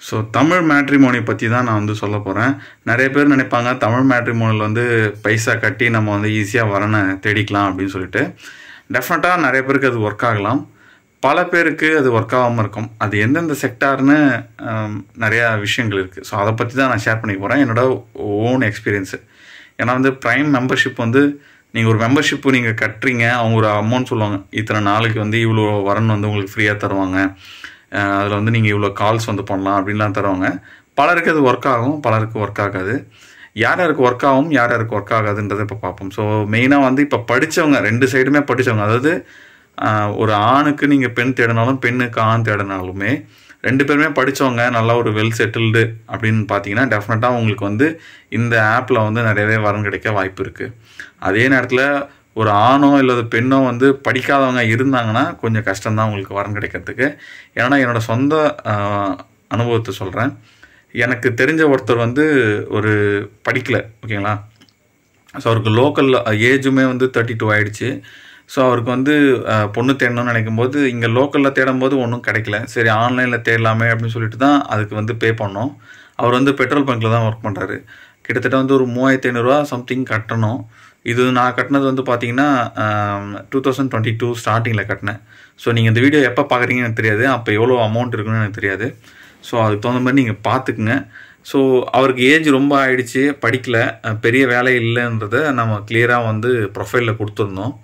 so Tamil matrimony பற்றி தான் நான் வந்து சொல்ல போகிறேன் நிறைய பேர் நினைப்பாங்க தமிழ் மேட்ரிமோனியில் வந்து பைசா கட்டி நம்ம வந்து ஈஸியாக வரனை தேடிக்கலாம் அப்படின்னு சொல்லிட்டு டெஃபினட்டாக நிறைய பேருக்கு அது ஒர்க் ஆகலாம் பல பேருக்கு அது ஒர்க் ஆகாமல் இருக்கும் அது எந்தெந்த செக்டார்னு ஆம், நிறையா விஷயங்கள் இருக்குது ஸோ அதை பற்றி தான் நான் ஷேர் பண்ணிக்க போகிறேன் என்னோட ஓன் எக்ஸ்பீரியன்ஸு ஏன்னா வந்து ப்ரைம் மெம்பர்ஷிப் வந்து நீங்கள் ஒரு மெம்பர்ஷிப்பு நீங்கள் கட்டுறீங்க அவங்க ஒரு அமௌண்ட் சொல்லுவாங்க இத்தனை நாளைக்கு வந்து இவ்வளோ வரன் வந்து உங்களுக்கு ஃப்ரீயாக தருவாங்க அதில் வந்து நீங்கள் இவ்வளோ கால்ஸ் வந்து பண்ணலாம் அப்படின்லாம் தருவாங்க பலருக்கு அது ஒர்க் ஆகும் பலருக்கு ஒர்க் ஆகாது யார் யாருக்கு ஒர்க் ஆகும் யார் யாருக்கு ஒர்க் ஆகாதுன்றதை இப்போ பார்ப்போம் ஸோ மெயினாக வந்து இப்போ படித்தவங்க ரெண்டு சைடுமே படித்தவங்க அதாவது ஆஹ், ஒரு ஆணுக்கு நீங்கள் பெண் தேடினாலும் பெண்ணுக்கு ஆண் தேடினாலுமே ரெண்டு பேருமே படித்தவங்க நல்லா ஒரு வெல் செட்டில்டு அப்படின்னு பார்த்தீங்கன்னா டெஃபினட்டாக உங்களுக்கு வந்து இந்த ஆப்பில் வந்து நிறையவே வரன் கிடைக்க வாய்ப்பு இருக்குது அதே நேரத்தில் ஒரு ஆணோ இல்லை பெண்ணோ வந்து படிக்காதவங்க இருந்தாங்கன்னா கொஞ்சம் கஷ்டம்தான் உங்களுக்கு வரன் கிடைக்கிறதுக்கு ஏன்னா என்னோட சொந்த ஆஹ், அனுபவத்தை சொல்கிறேன் எனக்கு தெரிஞ்ச ஒருத்தர் வந்து ஒரு படிக்கல ஓகேங்களா ஸோ அவருக்கு லோக்கல் ஏஜுமே வந்து தேர்ட்டி டூ ஆயிடுச்சு ஸோ அவருக்கு வந்து அஹ், பொண்ணு தேடணும்னு நினைக்கும் போது இங்கே லோக்கலில் தேடும் போது ஒன்றும் கிடைக்கல சரி ஆன்லைனில் தேடலாமே அப்படின்னு சொல்லிட்டு தான் அதுக்கு வந்து பே பண்ணோம் அவர் வந்து பெட்ரோல் பங்க்கில் தான் ஒர்க் பண்ணுறாரு கிட்டத்தட்ட வந்து ஒரு மூவாயிரத்தி ஐநூறுரூவா சம்திங் கட்டணும் இது நான் கட்டினது வந்து பார்த்தீங்கன்னா டூ தௌசண்ட் டுவெண்ட்டி டூ ஸ்டார்டிங்கில் கட்டினேன் ஸோ நீங்கள் இந்த வீடியோ எப்போ பார்க்குறீங்கன்னு எனக்கு தெரியாது அப்போ எவ்வளோ அமௌண்ட் இருக்குன்னு எனக்கு தெரியாது ஸோ அதுக்கு தகுந்த மாதிரி நீங்கள் பார்த்துக்குங்க ஸோ அவருக்கு ஏஜ் ரொம்ப ஆயிடுச்சு படிக்கல அஹ் பெரிய வேலை இல்லைன்றத நம்ம கிளியராக வந்து ப்ரொஃபைலில் கொடுத்துருந்தோம்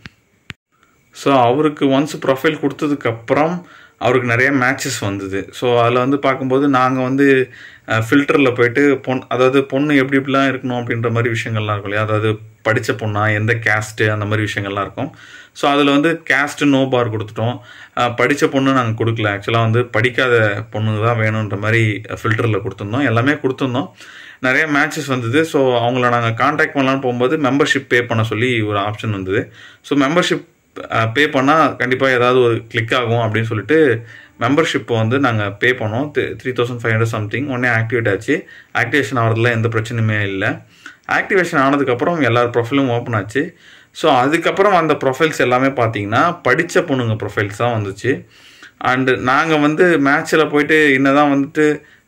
ஸோ அவருக்கு ஒன்ஸ் ப்ரொஃபைல் கொடுத்ததுக்கப்புறம் அவருக்கு நிறைய மேட்சஸ் வந்தது ஸோ அதில் வந்து பார்க்கும்போது நாங்கள் வந்து ஃபில்டரில் போயிட்டு பொன் அதாவது பொண்ணு எப்படி இப்படிலாம் இருக்கணும் அப்படின்ற மாதிரி விஷயங்கள்லாம் இருக்கும் இல்லையா அதாவது படித்த பொண்ணா எந்த கேஸ்ட்டு அந்த மாதிரி விஷயங்கள்லாம் இருக்கும் ஸோ அதில் வந்து கேஸ்ட்டு நோ பார் கொடுத்துட்டோம் படித்த பொண்ணு நாங்கள் கொடுக்கல ஆக்சுவலாக வந்து படிக்காத பொண்ணு தான் வேணுன்ற மாதிரி ஃபில்டரில் கொடுத்துருந்தோம் எல்லாமே கொடுத்துருந்தோம் நிறைய மேட்சஸ் வந்தது ஸோ அவங்கள நாங்கள் காண்டாக்ட் பண்ணலான்னு போகும்போது மெம்பர்ஷிப் பே பண்ண சொல்லி ஒரு ஆப்ஷன் வந்தது ஸோ மெம்பர்ஷிப் பே பண்ணால் கண்டிப்பாக ஏதாவது ஒரு கிளிக் ஆகும் அப்படின்னு சொல்லிட்டு மெம்பர்ஷிப்பை வந்து நாங்கள் பே பண்ணோம் three thousand five hundred something உடனே ஆக்டிவேட் ஆச்சு ஆக்டிவேஷன் ஆகிறதுல எந்த பிரச்சனையுமே இல்லை ஆக்டிவேஷன் ஆனதுக்கப்புறம் எல்லார் ப்ரொஃபைலும் ஓப்பன் ஆச்சு ஸோ அதுக்கப்புறம் அந்த ப்ரொஃபைல்ஸ் எல்லாமே பார்த்தீங்கன்னா படித்த பொண்ணுங்க ப்ரொஃபைல்ஸ் தான் வந்துச்சு அண்டு நாங்கள் வந்து மேட்ச்சில் போயிட்டு என்னதான் வந்துட்டு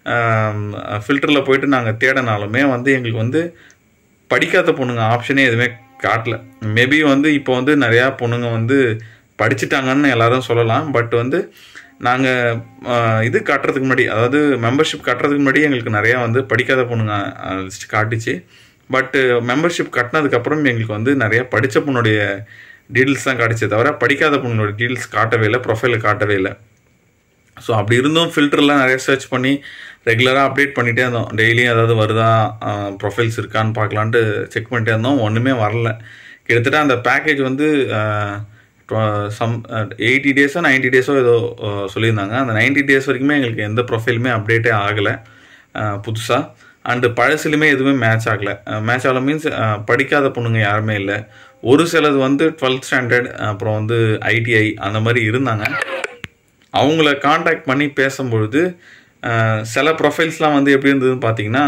ஃபில்டரில் போயிட்டு நாங்கள் தேடினாலுமே வந்து எங்களுக்கு வந்து படிக்காத பொண்ணுங்க ஆப்ஷனே எதுவுமே காட்டல மேபி வந்து இப்போ வந்து நிறையா பொண்ணுங்க வந்து படிச்சிட்டாங்கன்னு எல்லாரும் சொல்லலாம் பட் வந்து நாங்கள் இது காட்டுறதுக்கு முன்னாடி அதாவது மெம்பர்ஷிப் காட்டுறதுக்கு முன்னாடி எங்களுக்கு நிறையா வந்து படிக்காத பொண்ணுங்க லிஸ்ட் காட்டுச்சு பட்டு மெம்பர்ஷிப் கட்டினதுக்கப்புறம் எங்களுக்கு வந்து நிறைய படித்த பொண்ணுடைய டீட்டெயில்ஸ் தான் காட்டுச்சே தவிர படிக்காத பொண்ணுடைய டீட்டெயில்ஸ் காட்டவே இல்லை ப்ரொஃபைலில் காட்டவே இல்லை ஸோ அப்படி இருந்தும் ஃபில்டர்லாம் நிறைய சர்ச் பண்ணி ரெகுலராக அப்டேட் பண்ணிகிட்டே இருந்தோம் டெய்லியும் ஏதாவது வருதா ப்ரொஃபைல்ஸ் இருக்கான்னு பார்க்கலான்ட்டு செக் பண்ணிட்டே இருந்தோம் ஒன்றுமே வரல கிட்டத்தட்ட அந்த பேக்கேஜ் வந்து சம் எயிட்டி டேஸோ நைன்ட்டி டேஸோ ஏதோ அஹ், சொல்லியிருந்தாங்க அந்த நைன்ட்டி டேஸ் வரைக்குமே எங்களுக்கு எந்த ப்ரொஃபைலுமே அப்டேட்டே ஆகலை புதுசாக அண்டு பழசுலையுமே எதுவுமே மேட்ச் ஆகலை மேட்ச் ஆகல மீன்ஸ் படிக்காத பொண்ணுங்க யாருமே இல்லை ஒரு சிலது வந்து டுவெல்த் ஸ்டாண்டர்ட் அப்புறம் வந்து ஐடிஐ அந்த மாதிரி இருந்தாங்க அவங்கள காண்டாக்ட் பண்ணி பேசும்பொழுது அஹ், சில ப்ரொஃபைல்ஸ்லாம் வந்து எப்படி இருந்ததுன்னு பார்த்தீங்கன்னா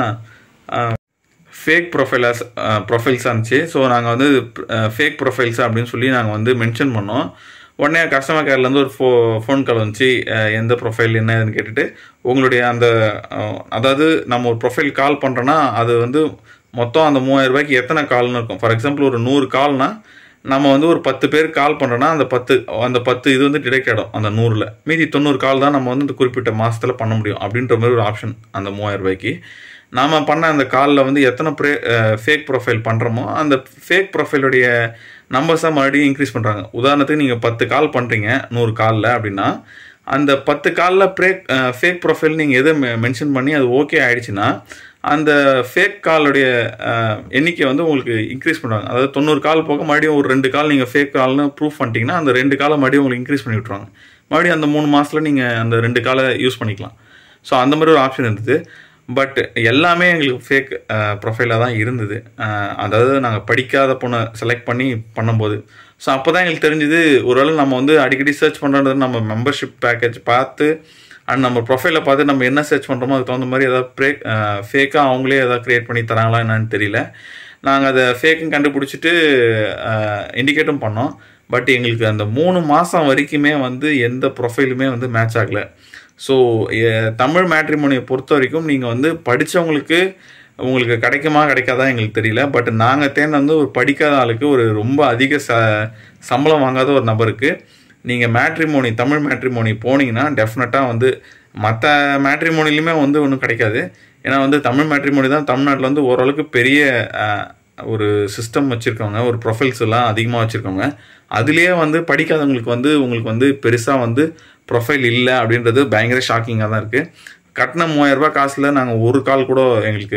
ஃபேக் ப்ரொஃபைலாஸ் ப்ரொஃபைல்ஸாக இருந்துச்சு ஸோ நாங்கள் வந்து ஃபேக் ப்ரொஃபைல்ஸ் அப்படின்னு சொல்லி நாங்கள் வந்து மென்ஷன் பண்ணோம் உடனே கஸ்டமர் கேர்லேருந்து ஒரு ஃபோ ஃபோன் கால் வந்துச்சு அஹ், எந்த ப்ரொஃபைல் என்ன ஏதுன்னு கேட்டுட்டு உங்களுடைய அந்த அஹ், அதாவது நம்ம ஒரு ப்ரொஃபைல் கால் பண்ணுறோன்னா அது வந்து மொத்தம் அந்த மூவாயிரம் ரூபாய்க்கு எத்தனை கால்னு இருக்கும் ஃபார் எக்ஸாம்பிள் ஒரு நூறு கால்னா நம்ம வந்து ஒரு பத்து பேர் கால் பண்ணுறோன்னா அந்த பத்து அந்த பத்து இது வந்து டிடெக்ட் ஆகிடும் அந்த நூறில் மீதி தொண்ணூறு கால் தான் நம்ம வந்து இந்த குறிப்பிட்ட மாதத்தில் பண்ண முடியும் அப்படின்ற மாதிரி ஒரு ஆப்ஷன் அந்த மூவாயிரம் ரூபாய்க்கு நாம் பண்ண அந்த காலில் வந்து எத்தனை ப்ரே ஃபேக் ப்ரொஃபைல் பண்ணுறோமோ அந்த ஃபேக் ப்ரொஃபைலுடைய நம்பர்ஸை மறுபடியும் இன்க்ரீஸ் பண்ணுறாங்க உதாரணத்துக்கு நீங்கள் பத்து கால் பண்ணுறீங்க நூறு காலில் அப்படின்னா அந்த பத்து காலில் ப்ரே ஃபேக் ப்ரொஃபைல் நீங்கள் எதை மென்ஷன் பண்ணி அது ஓகே ஆயிடுச்சுன்னா அந்த ஃபேக் காலுடைய எண்ணிக்கை வந்து உங்களுக்கு இன்க்ரீஸ் பண்ணுவாங்க அதாவது தொண்ணூறு கால் போக மறுபடியும் ஒரு ரெண்டு கால் நீங்கள் ஃபேக் கால்னு ப்ரூஃப் பண்ணிட்டீங்கன்னா அந்த ரெண்டு காலை மறுபடியும் உங்களுக்கு இன்க்ரீஸ் பண்ணி விட்ருவாங்க மறுபடியும் அந்த மூணு மாதத்தில் நீங்கள் அந்த ரெண்டு காலை யூஸ் பண்ணிக்கலாம் ஸோ அந்த மாதிரி ஒரு ஆப்ஷன் இருந்தது பட் எல்லாமே எங்களுக்கு ஃபேக் ப்ரொஃபைலாக தான் இருந்தது அஹ், அதாவது நாங்கள் படிக்காத பொண்ணை செலக்ட் பண்ணி பண்ணும்போது ஸோ அப்போ தான் எங்களுக்கு தெரிஞ்சுது ஒருவேளை நம்ம வந்து அடிக்கடி சர்ச் பண்ணுறது நம்ம மெம்பர்ஷிப் பேக்கேஜ் பார்த்து அண்ட் நம்ம ப்ரொஃபைலை பார்த்து நம்ம என்ன சர்ச் பண்ணுறோமோ அதுக்கு தகுந்த மாதிரி ஏதாவது ப்ரே ஃபேக்காக அவங்களே ஏதாவது க்ரியேட் பண்ணி தராங்களா என்னன்னு தெரியல நாங்கள் அதை ஃபேக்குன்னு கண்டுபிடிச்சிட்டு இண்டிகேட்டும் பண்ணோம் பட் எங்களுக்கு அந்த மூணு மாதம் வரைக்குமே வந்து எந்த ப்ரொஃபைலுமே வந்து மேட்ச் ஆகலை ஸோ தமிழ் மேட்ரிமோனியை பொறுத்த வரைக்கும் நீங்கள் வந்து படித்தவங்களுக்கு உங்களுக்கு கிடைக்குமா கிடைக்காதா எங்களுக்கு தெரியல பட் நாங்கள் தேர்ந்த வந்து ஒரு படிக்காத ஆளுக்கு ஒரு ரொம்ப அதிக ச சம்பளம் வாங்காத ஒரு நபருக்கு நீங்கள் மேட்ரிமோனி தமிழ் மேட்ரிமோனி போனீங்கன்னா டெஃபினட்டாக வந்து மற்ற மேட்ரிமோனிலையுமே வந்து ஒன்றும் கிடைக்காது ஏன்னா வந்து தமிழ் மேட்ரிமோனி தான் தமிழ்நாட்டில் வந்து ஓரளவுக்கு பெரிய அஹ், ஒரு சிஸ்டம் வச்சுருக்கவங்க ஒரு ப்ரொஃபைல்ஸ் எல்லாம் அதிகமாக வச்சுருக்கவங்க அதுலேயே வந்து படிக்காதவங்களுக்கு வந்து உங்களுக்கு வந்து பெருசாக வந்து ப்ரொஃபைல் இல்லை அப்படின்றது பயங்கர ஷாக்கிங்காக தான் இருக்குது கட்டின மூவாயிரம் ரூபாய் காசில் நாங்கள் ஒரு கால் கூட எங்களுக்கு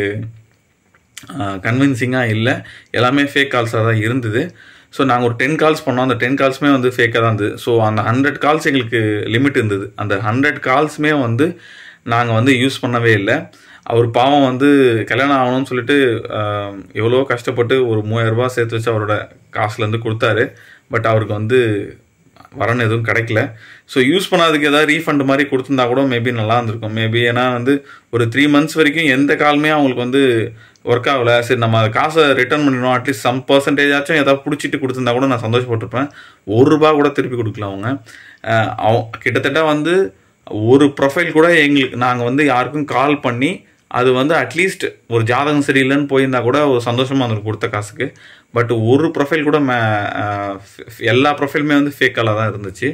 கன்வின்சிங்காக இல்லை எல்லாமே ஃபேக் கால்ஸாக தான் இருந்தது ஸோ நாங்கள் ஒரு டென் கால்ஸ் பண்ணோம் அந்த டென் கால்ஸுமே வந்து ஃபேக்காக தான் இருந்தது ஸோ அந்த ஹண்ட்ரட் கால்ஸ் எங்களுக்கு லிமிட் இருந்தது அந்த ஹண்ட்ரட் கால்ஸுமே வந்து நாங்கள் வந்து யூஸ் பண்ணவே இல்லை அவர் பாவம் வந்து கல்யாணம் ஆகணும்னு சொல்லிட்டு ஆஹ், எவ்வளோ கஷ்டப்பட்டு ஒரு மூவாயிரம் ரூபாய் சேர்த்து வச்சு அவரோட காசுலேருந்து கொடுத்தாரு பட் அவருக்கு வந்து வரன் எதுவும் கிடைக்கல ஸோ யூஸ் பண்ணாததுக்கு ஏதாவது ரீஃபண்ட் மாதிரி கொடுத்துருந்தா கூட மேபி நல்லா இருந்திருக்கும் மேபி ஏன்னா வந்து ஒரு த்ரீ மந்த்ஸ் வரைக்கும் எந்த காலுமே அவங்களுக்கு வந்து ஒர்க் ஆகல சரி நம்ம அது காசை ரிட்டர்ன் பண்ணிடணும் அட்லீஸ்ட் சம் பர்சன்டேஜ் ஆச்சும் ஏதாவது பிடிச்சிட்டு கொடுத்துருந்தா கூட நான் சந்தோஷப்பட்டிருப்பேன் ஒரு ரூபா கூட திருப்பி கொடுக்கல அவங்க அஹ் அவ- கிட்டத்தட்ட வந்து ஒரு ப்ரொஃபைல் கூட எங்களுக்கு நாங்கள் வந்து யாருக்கும் கால் பண்ணி அது வந்து அட்லீஸ்ட் ஒரு ஜாதகம் சரியில்லைன்னு போயிருந்தா கூட ஒரு சந்தோஷமாக இருந்திருக்கும் கொடுத்த காசுக்கு பட் ஒரு ப்ரொஃபைல் கூட மே அஹ் எல்லா ப்ரொஃபைலுமே வந்து ஃபேக்காக தான் இருந்துச்சு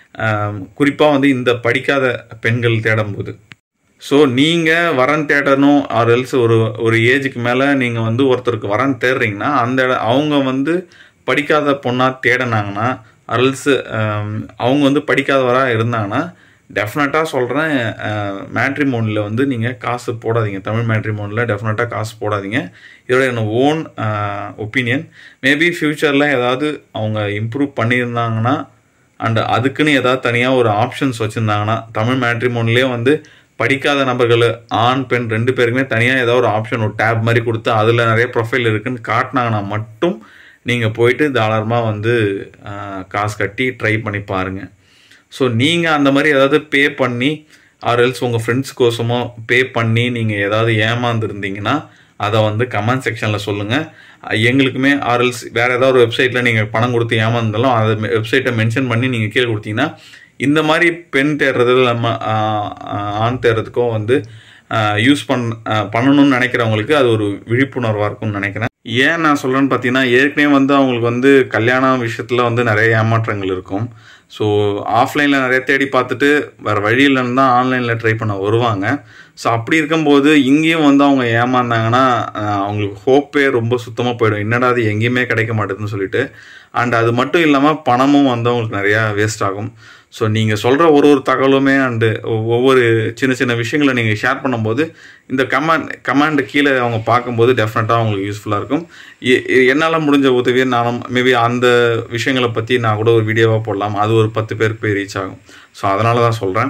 குறிப்பாக வந்து இந்த படிக்காத பெண்கள் தேடும்போது ஸோ நீங்கள் வரன் தேடணும் ஆர் எல்ஸ் ஒரு ஒரு ஏஜுக்கு மேலே நீங்கள் வந்து ஒருத்தருக்கு வரன் தேடுறீங்கன்னா அந்த இட- அவங்க வந்து படிக்காத பொண்ணாக தேடினாங்கன்னா அரல்ஸ் அவங்க வந்து படிக்காதவராக இருந்தாங்கன்னா டெஃபினட்டாக சொல்கிறேன் மேட்ரிமோனில் வந்து நீங்கள் காசு போடாதீங்க தமிழ் மேட்ரிமோனில் டெஃபினட்டாக காசு போடாதீங்க இதோட என்ன ஓன் ஒப்பீனியன் மேபி ஃப்யூச்சரில் ஏதாவது அவங்க இம்ப்ரூவ் பண்ணியிருந்தாங்கன்னா அண்ட் அதுக்குன்னு ஏதாவது தனியாக ஒரு ஆப்ஷன்ஸ் வச்சுருந்தாங்கன்னா தமிழ் மேட்ரிமோன்லேயே வந்து படிக்காத நபர்கள் ஆண் பெண் ரெண்டு பேருக்குமே தனியாக ஏதாவது ஒரு ஆப்ஷன் ஒரு டேப் மாதிரி கொடுத்து அதில் நிறைய ப்ரொஃபைல் இருக்குன்னு காட்டினாங்கன்னா மட்டும் நீங்கள் போயிட்டு தாராளமாக வந்து ஆஹ், காசு கட்டி ட்ரை பண்ணி பாருங்கள் ஸோ நீங்கள் அந்த மாதிரி ஏதாவது பே பண்ணி ஆர் எல்ஸ் உங்கள் ஃப்ரெண்ட்ஸ் கோசமோ பே பண்ணி நீங்கள் ஏதாவது ஏமாந்துருந்தீங்கன்னா அதை வந்து கமெண்ட் செக்ஷனில் சொல்லுங்கள் எங்களுக்குமே ஆர்எல்ஸ் வேறு ஏதாவது ஒரு வெப்சைட்டில் நீங்கள் பணம் கொடுத்து ஏமாந்தாலும் அதை வெப்சைட்டை மென்ஷன் பண்ணி நீங்கள் கீழே கொடுத்தீங்கன்னா இந்த மாதிரி பெண் தேடுறது நம்ம ஆஹ், ஆஹ், ஆண் தேடுறதுக்கும் வந்து யூஸ் பண் ஆஹ், பண்ணணும்னு நினைக்கிறவங்களுக்கு அது ஒரு விழிப்புணர்வாக இருக்கும்னு நினைக்கிறேன் ஏன் நான் சொல்கிறேன்னு பார்த்தீங்கன்னா ஏற்கனவே வந்து அவங்களுக்கு வந்து கல்யாண விஷயத்தில் வந்து நிறைய ஏமாற்றங்கள் இருக்கும் ஸோ ஆஃப்லைனில் நிறைய தேடி பார்த்துட்டு வேறு வழி இல்லைன்னு தான் ஆன்லைனில் ட்ரை பண்ண வருவாங்க ஸோ அப்படி இருக்கும்போது இங்கேயும் வந்து அவங்க ஏமாந்தாங்கன்னா ஆஹ், அவங்களுக்கு ஹோப்பே ரொம்ப சுத்தமாக போயிடும் என்னடா அது எங்கேயுமே கிடைக்க மாட்டேதுன்னு சொல்லிட்டு அண்ட் அது மட்டும் இல்லாமல் பணமும் வந்து அவங்களுக்கு நிறையா வேஸ்ட் ஆகும் ஸோ நீங்கள் சொல்கிற ஒரு ஒரு தகவலுமே அண்டு ஒவ்வொரு சின்ன சின்ன விஷயங்களை நீங்கள் ஷேர் பண்ணும்போது இந்த கமாண்ட் கமாண்ட் கீழே அவங்க பார்க்கும்போது டெஃபினட்டாக அவங்களுக்கு யூஸ்ஃபுல்லாக இருக்கும் எ- எ- என்னால் முடிஞ்ச உதவியை நானும் மேபி அந்த விஷயங்களை பற்றி நான் கூட ஒரு வீடியோவாக போடலாம் அது ஒரு பத்து பேருக்கு போய் ரீச் ஆகும் ஸோ அதனால தான் சொல்கிறேன்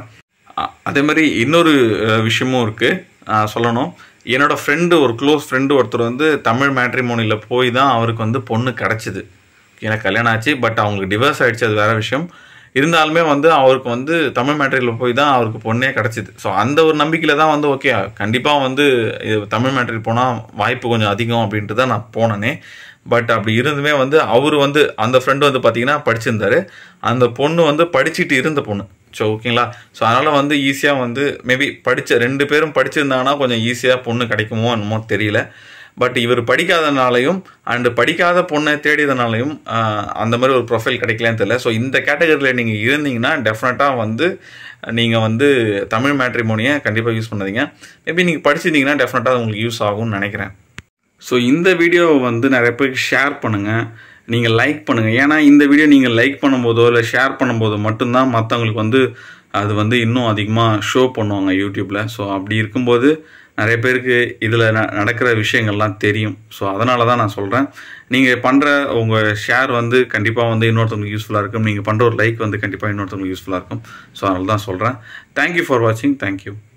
அதே மாதிரி இன்னொரு அஹ், விஷயமும் இருக்குது சொல்லணும் என்னோட ஃப்ரெண்டு ஒரு க்ளோஸ் ஃப்ரெண்டு ஒருத்தர் வந்து தமிழ் மேட்ரிமோனியில் போய் தான் அவருக்கு வந்து பொண்ணு கிடச்சிது எனக்கு கல்யாணம் ஆச்சு பட் அவங்களுக்கு டிவோர்ஸ் ஆயிடுச்சு அது வேற விஷயம் இருந்தாலுமே வந்து அவருக்கு வந்து தமிழ் மேட்ரியில் போய் தான் அவருக்கு பொண்ணே கிடச்சிது ஸோ அந்த ஒரு நம்பிக்கையில் தான் வந்து ஓகே கண்டிப்பாக வந்து இது தமிழ் மேட்ரில் போனால் வாய்ப்பு கொஞ்சம் அதிகம் அப்படின்ட்டு தான் நான் போனேனே பட் அப்படி இருந்துமே வந்து அவர் வந்து அந்த ஃப்ரெண்டு வந்து பார்த்தீங்கன்னா படிச்சிருந்தாரு அந்த பொண்ணு வந்து படிச்சுட்டு இருந்த பொண்ணு ஸோ ஓகேங்களா ஸோ அதனால் வந்து ஈஸியாக வந்து மேபி படித்த ரெண்டு பேரும் படிச்சிருந்தாங்கன்னா கொஞ்சம் ஈஸியாக பொண்ணு கிடைக்குமோ என்னமோ தெரியல பட் இவர் படிக்காதனாலையும் அண்டு படிக்காத பொண்ணை தேடியதுனாலையும் ஆஹ், அந்த மாதிரி ஒரு ப்ரொஃபைல் கிடைக்கலன்னு தெரியல ஸோ இந்த கேட்டகரியில் நீங்கள் இருந்தீங்கன்னா டெஃபினட்டாக வந்து நீங்கள் வந்து தமிழ் மேட்ரிமோனியை கண்டிப்பாக யூஸ் பண்ணாதீங்க மேபி நீங்கள் படிச்சிருந்தீங்கன்னா டெஃபினட்டாக உங்களுக்கு யூஸ் ஆகும்னு நினைக்கிறேன் ஸோ இந்த வீடியோவை வந்து நிறைய பேருக்கு ஷேர் பண்ணுங்கள் நீங்கள் லைக் பண்ணுங்கள் ஏன்னா இந்த வீடியோ நீங்கள் லைக் பண்ணும்போதோ இல்லை ஷேர் பண்ணும்போதோ மட்டும்தான் மற்றவங்களுக்கு வந்து அது வந்து இன்னும் அதிகமாக ஷோ பண்ணுவாங்க யூடியூப்பில் ஸோ அப்படி இருக்கும்போது நிறைய பேருக்கு இதில் ந நடக்கிற விஷயங்கள்லாம் தெரியும் ஸோ அதனால தான் நான் சொல்கிறேன் நீங்கள் பண்ணுற உங்கள் ஷேர் வந்து கண்டிப்பாக வந்து இன்னொருத்தவங்களுக்கு யூஸ்ஃபுல்லாக இருக்கும் நீங்கள் பண்ணுற ஒரு லைக் வந்து கண்டிப்பாக இன்னொருத்தவங்களுக்கு யூஸ்ஃபுல்லாக இருக்கும் ஸோ அதனால தான் சொல்கிறேன் தேங்க்யூ ஃபார் வாட்சிங் தேங்க்யூ